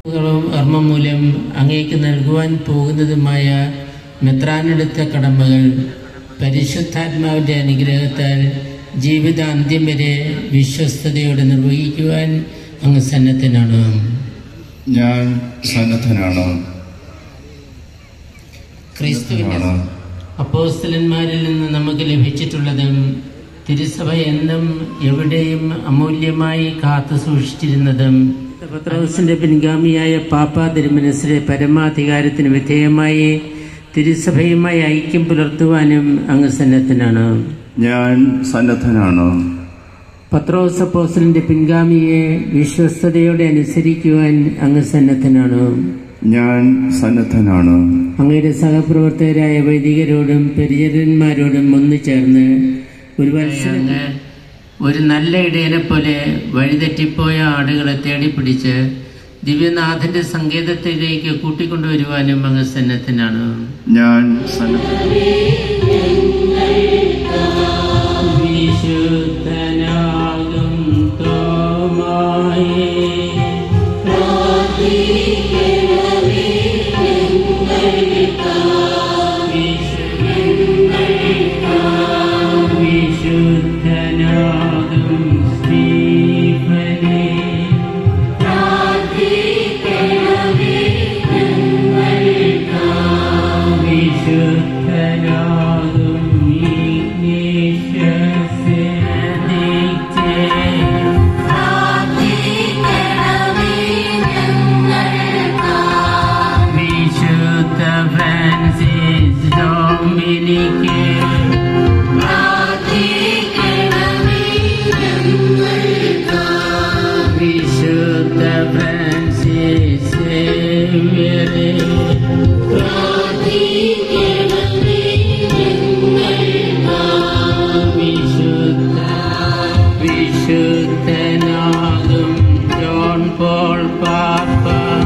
ങ്ങളും കർമ്മം മൂലം അങ്ങേക്ക് നൽകുവാൻ പോകുന്നതുമായ മെത്രാനെടുത്ത കടമകൾ പരിശുദ്ധാത്മാവിന്റെ അനുഗ്രഹത്താൽ ജീവിതാന്ത്യം വരെ വിശ്വസ്തയോടെ നിർവഹിക്കുവാൻ അങ്ങ് സന്നദ്ധനാണ് ഞാൻ സന്നദ്ധനാണ് ക്രിസ്തുവിന്റെ ആണ്. അപ്പോസ്തലന്മാരിൽ നിന്ന് നമുക്ക് ലഭിച്ചിട്ടുള്ളതും തിരുസഭ എന്നും എവിടെയും അമൂല്യമായി കാത്തു സൂക്ഷിച്ചിരുന്നതും പത്രോസിന്റെ പിൻഗാമിയായ പാപ്പ തിരുമനസിലെ പരമാധികാരത്തിന് വിധേയമായി തിരുസഭയുമായി ഐക്യം പുലർത്തുവാനും അങ്ങ് സന്നദ്ധനാണ് ഞാൻ സന്നദ്ധനാണ് പത്രോസ് അപ്പോസ്തലന്റെ പിൻഗാമിയെ വിശ്വസ്തയോടെ അനുസരിക്കുവാൻ അങ്ങ് സന്നദ്ധനാണ് ഞാൻ സന്നദ്ധനാണ് അങ്ങയുടെ സഹപ്രവർത്തകരായ വൈദികരോടും പരിചരന്മാരോടും ഒന്നു ചേർന്ന് ഒരു വത്സരം ഒരു നല്ല ഇടയനെ പോലെ വഴിതെറ്റിപ്പോയ ആടുകളെ തേടിപ്പിടിച്ച് ദിവ്യനാഥന്റെ സങ്കേതത്തിലേക്ക് കൂട്ടിക്കൊണ്ടുവരുവാനും അങ്ങ് സന്നദ്ധനാണ് ഞാൻ സന്നദ്ധനാണ് വിശുദ്ധനാകും തോമായേ വിശുദ്ധനാകും സ്തീഫനേ വിശുദ്ധനാകും ഈശ്വരനെ വിശുദ്ധ ഫ്രാൻസിസ് ഡൊമിനിക്ക് വിശുദ്ധ ഫ്രാൻസിസ് സേവ്യരെ വിശുദ്ധ വിശുദ്ധനാകും ജോൺ പോൾ പാപ്പ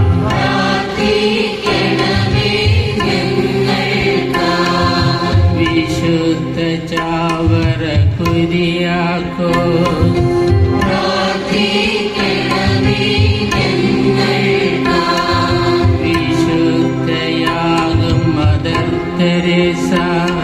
വിശുദ്ധ ചാവറ കുരിയാക്കോ വിശുദ്ധയാകും മദർ തെരേസ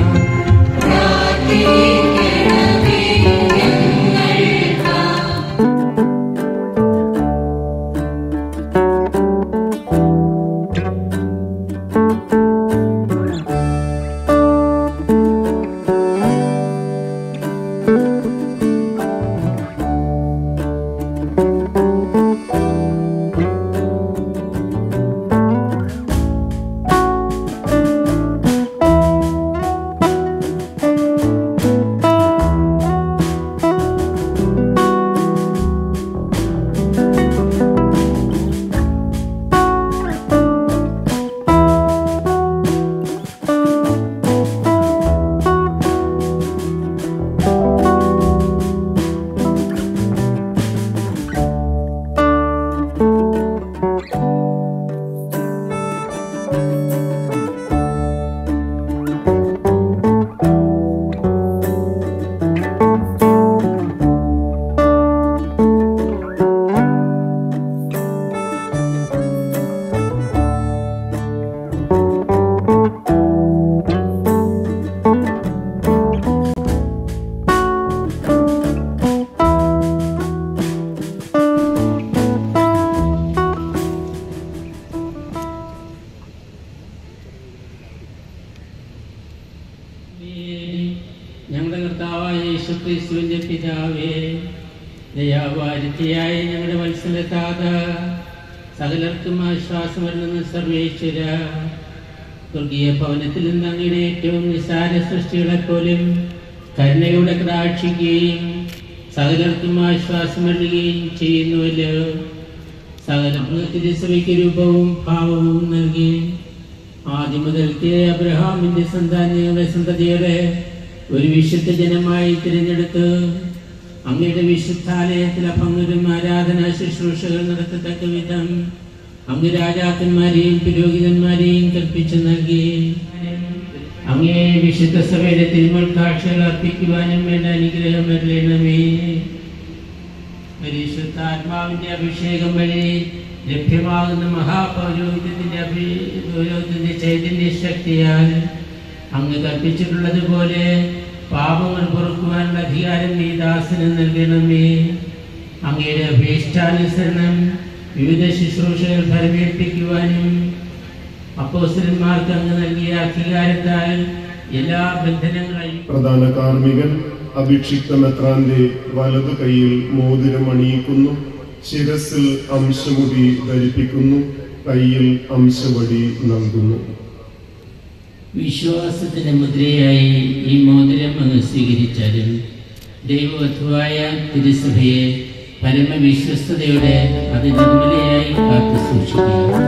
ഞങ്ങളുടെ കർത്താവായ യേശുക്രിസ്തുവിന്റെ പിതാവേ ദയാവാരിത്യയായ ഞങ്ങളുടെ മത്സരത്താത സകലർക്കും ആശ്വാസം വരുന്ന സർവേശ്വര സ്വർഗീയ ഭവനത്തിൽ നിന്ന് അങ്ങയുടെ ഏറ്റവും നിസ്സാര സൃഷ്ടികളെ പോലും കരുണയോടെ കടാക്ഷിക്കുകയും സകലർക്കും ആശ്വാസം നൽകുകയും ചെയ്യുന്നുവല്ലോ സകല തിരുസഭയ്ക്ക് രൂപവും ഭാവവും നൽകി ആദ്യം മുതൽക്കേ അബ്രഹാമിന്റെ സന്താനങ്ങളുടെ സന്തതികളെ ഒരു വിശുദ്ധ ജനമായി തിരഞ്ഞെടുത്ത് അങ്ങയുടെ വിശുദ്ധാലയത്തിലെ പങ്കും ആരാധനാ ശുശ്രൂഷകൾ നടത്തത്തക്ക വിധം അങ്ങ് രാജാക്കന്മാരെയും പുരോഹിതന്മാരെയും കൽപ്പിച്ചു നൽകി അങ്ങേ വിശുദ്ധ സഭയുടെ തിരുമുൾ കാഴ്ചകൾ അർപ്പിക്കുവാനും വേണ്ട അനുഗ്രഹം വരലണമേ പരിശുദ്ധാത്മാവിന്റെ അഭിഷേകം വഴി ലഭ്യമാകുന്ന മഹാപൗരോഹിത്യത്തിന്റെ അഭി പൗരോഹിത്യത്തിന്റെ ചൈതന്യ ശക്തിയാൽ അങ്ങ് കൽപ്പിച്ചിട്ടുള്ളതുപോലെ പാപങ്ങൾ പൊറുക്കുവാനുള്ള അധികാരം നീ ദാസന് നൽകണമേ അങ്ങയുടെ അഭീഷ്ടാനുസരണം വിവിധ ശുശ്രൂഷകൾ ഫലമേൽപ്പിക്കുവാനും അപ്പോസ്റ്റലന്മാർക്ക് അങ്ങ് നൽകിയ അധികാരത്താൽ എല്ലാ ബന്ധനങ്ങളെയും പ്രധാന കാർമ്മികൻ അഭിക്ഷിക്ത മെത്രാന്റെ വലതു കൈയിൽ മോതിരം അണിയിക്കുന്നു ശിരസിൽ അംശമുടി ധരിപ്പിക്കുന്നു കയ്യിൽ അംശവടി നൽകുന്നു വിശ്വാസത്തിന്റെ മുദ്രയായി ഈ മോതിരം അങ്ങ് സ്വീകരിച്ചാലും ദൈവവധുവായ തിരുസഭയെ പരമവിശ്വസ്തയോടെ അത് നിർമ്മലയായി കാത്തു സൂക്ഷിക്കുക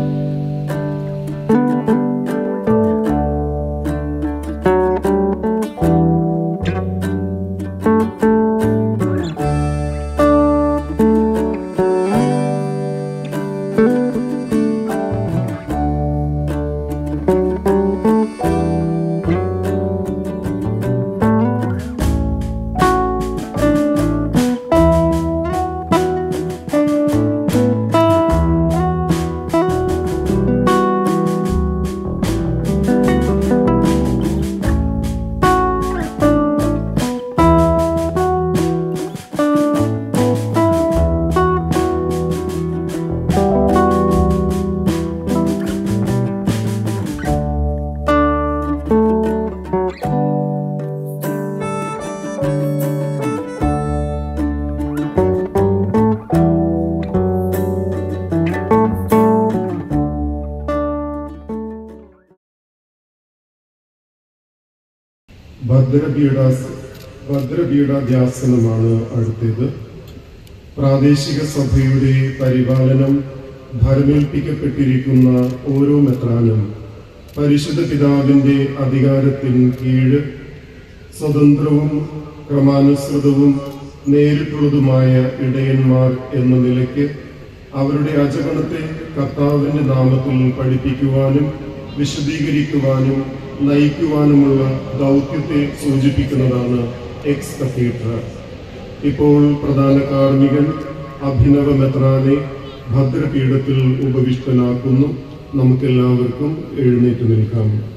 ഭദ്രപീഠ ഭദ്രപീഠാധ്യാസനമാണ് അടുത്തേത് പ്രാദേശിക സഭയുടെ പരിപാലനം ഭരമേൽപ്പിക്കപ്പെട്ടിരിക്കുന്ന ഓരോ മെത്രാനും പരിശുദ്ധ പിതാവിന്റെ അധികാരത്തിന് കീഴ് സ്വതന്ത്രവും ക്രമാനുസൃതവും നേരിട്ടുള്ളതുമായ ഇടയന്മാർ എന്ന നിലയ്ക്ക് അവരുടെ അജഗണത്തെ കർത്താവിന്റെ നാമത്തിൽ പഠിപ്പിക്കുവാനും വിശദീകരിക്കുവാനും നയിക്കുവാനുമുള്ള ദൗത്യത്തെ സൂചിപ്പിക്കുന്നതാണ് എക്സ് കത്തീഡ്ര ഇപ്പോൾ പ്രധാന കാർമ്മികൻ അഭിനവ മെത്രാനെ ഭദ്രപീഠത്തിൽ ഉപവിഷ്ടനാക്കുന്നു നമുക്കെല്ലാവർക്കും എഴുന്നേറ്റ് നിൽക്കാം